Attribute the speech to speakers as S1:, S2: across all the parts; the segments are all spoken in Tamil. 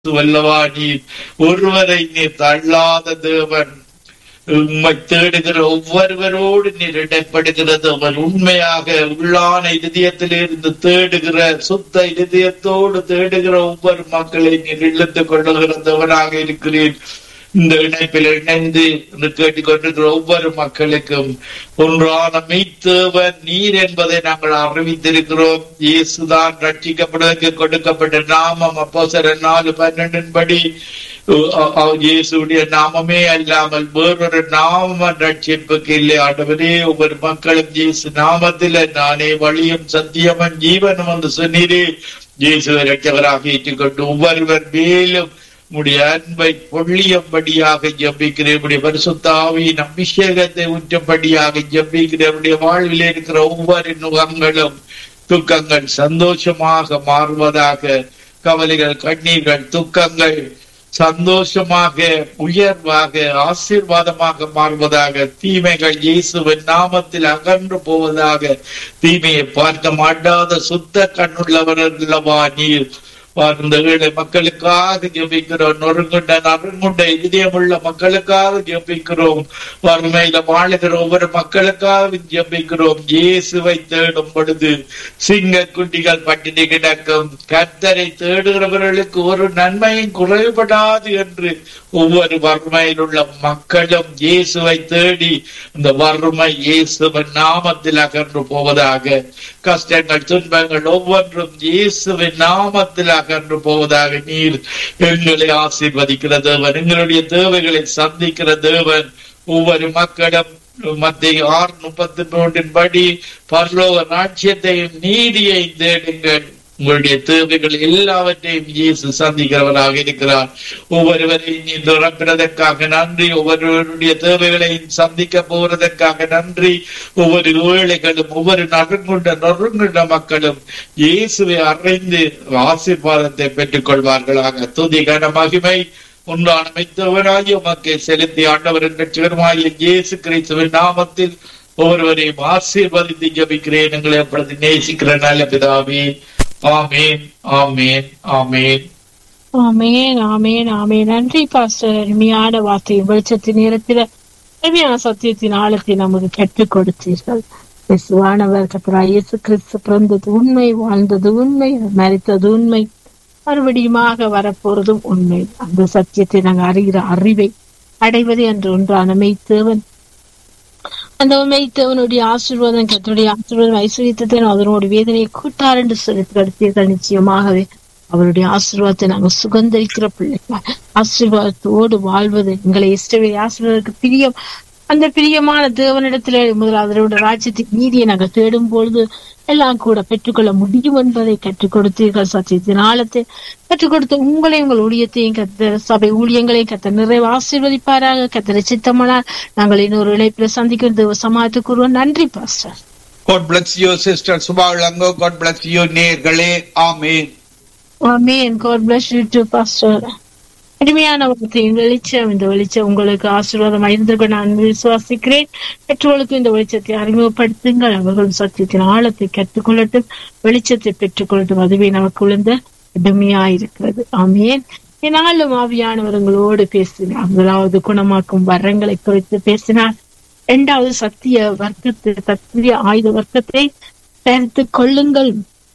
S1: வல்லவா நீர் ஒருவரை நீர் தள்ளாத தேவன் உம்மை தேடுகிற ஒவ்வொருவரோடு நீர் இடைப்படுகிறது அவர் உண்மையாக உள்ளான இதயத்திலிருந்து தேடுகிற சுத்த இதயத்தோடு தேடுகிற ஒவ்வொரு மக்களை நீர் இழுத்துக் கொள்ளுகிறவனாக இருக்கிறேன் இந்த இணைப்பில் இணைந்து இன்று கேட்டுக்கொண்டிருக்கிற ஒவ்வொரு மக்களுக்கும் ஒன்றான மெய்த்தேவன் நீர் என்பதை நாங்கள் அறிவித்திருக்கிறோம் இயேசுதான் ரட்சிக்கப்படுவதற்கு கொடுக்கப்பட்ட நாமம் அப்போ சில நாலு பன்னெண்டின் படி இயேசுடைய நாமமே அல்லாமல் வேறொரு நாம ரட்சிப்புக்கு இல்லை ஆண்டவரே ஒவ்வொரு மக்களும் இயேசு நாமத்தில நானே வழியும் சத்தியமும் ஜீவனும் என்று சொன்னீரே இயேசுவை ரட்சகராக ஏற்றுக்கொண்டு ஒவ்வொருவர் மேலும் உடைய அன்பை பொள்ளியபடியாக ஜபிக்கிறேன் உடைய பரிசுத்தாவியின் அபிஷேகத்தை ஊற்றபடியாக ஜபிக்கிறேன் உடைய வாழ்வில் இருக்கிற ஒவ்வொரு நுகங்களும் துக்கங்கள் சந்தோஷமாக மாறுவதாக கவலைகள் கண்ணீர்கள் துக்கங்கள் சந்தோஷமாக உயர்வாக ஆசீர்வாதமாக மாறுவதாக தீமைகள் இயேசுவின் நாமத்தில் அகன்று போவதாக தீமையை பார்க்க மாட்டாத சுத்த கண்ணுள்ளவர் அல்லவா நீர் வாழ்ந்த ஏழை மக்களுக்காக ஜபிக்கிறோம் நொறுங்குண்ட நறுங்குண்ட இதயமுள்ள மக்களுக்காக ஜபிக்கிறோம் வறுமையில வாழுகிற ஒவ்வொரு மக்களுக்காக ஜபிக்கிறோம் இயேசுவை தேடும் பொழுது சிங்க குட்டிகள் பட்டினி கிடக்கும் கத்தரை தேடுகிறவர்களுக்கு ஒரு நன்மையும் குறைபடாது என்று ஒவ்வொரு வறுமையில் உள்ள மக்களும் இயேசுவை தேடி இந்த வறுமை இயேசுவின் நாமத்தில் அகன்று போவதாக கஷ்டங்கள் துன்பங்கள் ஒவ்வொன்றும் இயேசுவின் நாமத்தில் அகன்று போவதாக நீர் எங்களை ஆசீர்வதிக்கிற தேவன் எங்களுடைய தேவைகளை சந்திக்கிற தேவன் ஒவ்வொரு மக்களும் மத்திய ஆறு முப்பத்தி மூன்றின் படி பரலோக ராட்சியத்தையும் நீதியை தேடுங்கள் உங்களுடைய தேவைகள் எல்லாவற்றையும் இயேசு சந்திக்கிறவராக இருக்கிறார் ஒவ்வொருவரையும் நீ துறப்பிறதற்காக நன்றி ஒவ்வொருவருடைய தேவைகளையும் சந்திக்க போவதற்காக நன்றி ஒவ்வொரு ஏழைகளும் ஒவ்வொரு நறுங்குண்ட நொறுங்குண்ட மக்களும் இயேசுவை அறைந்து ஆசீர்வாதத்தை பெற்றுக் கொள்வார்களாக துதி கன மகிமை உண்டான மைத்தவராய் உமக்கு செலுத்தி ஆண்டவர் என்ற இயேசு கிறிஸ்துவின் நாமத்தில் ஒவ்வொருவரையும் ஆசீர்வதித்து ஜபிக்கிறேன் எங்களை அப்பொழுது நேசிக்கிற நல்ல பிதாவே ஆமேன் ஆமேன் ஆமேன்
S2: ஆமேன் ஆமேன் ஆமேன் நன்றி பாஸ்டர் அருமையான வார்த்தை வெளிச்சத்தின் நேரத்தில் அருமையான சத்தியத்தின் ஆழத்தை நமக்கு கற்றுக் கொடுத்தீர்கள் இயேசுவானவர் கத்தரா இயேசு கிறிஸ்து பிறந்தது உண்மை வாழ்ந்தது உண்மை மறித்தது உண்மை மறுபடியுமாக வரப்போறதும் உண்மை அந்த சத்தியத்தை நாங்கள் அறிகிற அறிவை அடைவதே என்று ஒன்றான மெய்த்தேவன் அந்த மெய்த்தவனுடைய ஆசீர்வாதம் கத்தனுடைய ஆசீர்வாதம் ஐஸ்வர்யத்தை அதனோட வேதனையை கூட்டார் என்று சொல்லி கடத்தீர்கள் நிச்சயமாகவே அவருடைய ஆசீர்வாதத்தை நாங்கள் சுகந்தரிக்கிற பிள்ளைகள் ஆசீர்வாதத்தோடு வாழ்வது எங்களை இஷ்டவே ஆசீர்வாதத்துக்கு பிரியம் அந்த பிரியமான தேவனிடத்திலே முதலாவது ராஜ்யத்தின் நீதியை நாங்கள் தேடும் பொழுது எல்லாம் கூட பெற்றுக்கொள்ள முடியும் என்பதை கற்றுக் கொடுத்தீர்கள் சத்தியத்தின் ஆழத்தை கற்றுக் கொடுத்த உங்களையும் உங்கள் ஊழியத்தையும் கத்த சபை ஊழியங்களையும் கத்த நிறைவு ஆசீர்வதிப்பாராக கத்தரை சித்தமானால் நாங்கள் இன்னொரு இழைப்பில் சந்திக்கும் தேவ சமாளத்துக்கு நன்றி pastor
S1: God bless you, Sister Subhalango. God bless you, நேர்களே ஆமேன்
S2: ஆமேன் God bless you too, Pastor. அருமையான வார்த்தையின் வெளிச்சம் இந்த வெளிச்சம் உங்களுக்கு ஆசீர்வாதம் இருந்திருக்கும் நான் விசுவாசிக்கிறேன் பெற்றோர்களுக்கு இந்த வெளிச்சத்தை அறிமுகப்படுத்துங்கள் அவர்களும் சத்தியத்தின் ஆழத்தை கற்றுக்கொள்ளட்டும் வெளிச்சத்தை பெற்றுக்கொள்ளட்டும் அதுவே நமக்கு உளுந்த கடுமையாயிருக்கிறது ஆமேன் என்னாலும் ஆவியானவர்களோடு பேசினார் முதலாவது குணமாக்கும் வரங்களை குறித்து பேசினார் இரண்டாவது சத்திய வர்க்கத்தை சத்திய ஆயுத வர்க்கத்தை தரித்து கொள்ளுங்கள்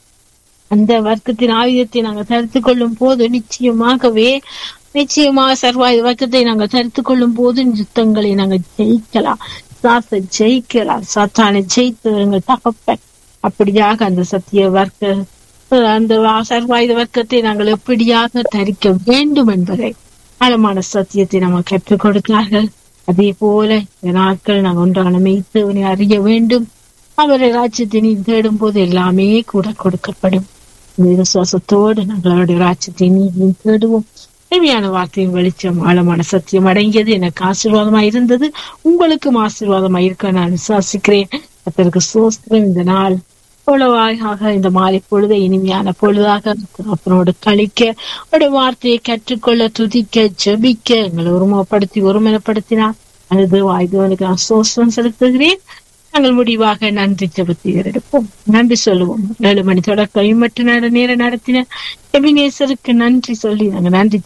S2: அந்த வர்க்கத்தின் ஆயுதத்தை நாங்கள் தரித்து கொள்ளும் போது நிச்சயமாகவே நிச்சயமாக சர்வாயுத வர்க்கத்தை நாங்கள் தரித்து கொள்ளும் போது யுத்தங்களை நாங்கள் ஜெயிக்கலாம் சாச ஜெயிக்கலாம் சாத்தானை ஜெயித்து எங்கள் தகப்பன் அப்படியாக அந்த சத்திய வர்க்க அந்த சர்வாயுத வர்க்கத்தை நாங்கள் எப்படியாக தரிக்க வேண்டும் என்பதை ஆழமான சத்தியத்தை நம்ம கற்றுக் கொடுத்தார்கள் அதே போல இந்த நாட்கள் நாங்கள் ஒன்றான மெய்த்தவனை அறிய வேண்டும் அவரை ராஜ்யத்தினை தேடும் போது எல்லாமே கூட கொடுக்கப்படும் விசுவாசத்தோடு நாங்கள் அவருடைய ராஜ்யத்தை நீதியும் தேடுவோம் தேவையான வார்த்தையும் வெளிச்சம் ஆழமான சத்தியம் அடங்கியது எனக்கு ஆசீர்வாதமா இருந்தது உங்களுக்கும் ஆசீர்வாதமா இருக்க நான் விசுவாசிக்கிறேன் அதற்கு சோஸ்திரம் இந்த நாள் பொழுவாக இந்த மாலை பொழுதை இனிமையான பொழுதாக அப்பனோடு கழிக்க அவருடைய வார்த்தையை கற்றுக்கொள்ள துதிக்க ஜபிக்க எங்களை ஒருமுகப்படுத்தி ஒருமனப்படுத்தினார் அது வாய்தவனுக்கு நான் சோஸ்திரம் செலுத்துகிறேன் நாங்கள் முடிவாக நன்றி செலுத்தி எடுப்போம் நன்றி சொல்லுவோம் ஏழு மணி தொடக்கம் மற்ற நேர நேரம் நடத்தின எபினேசருக்கு நன்றி சொல்லி நாங்கள் நன்றி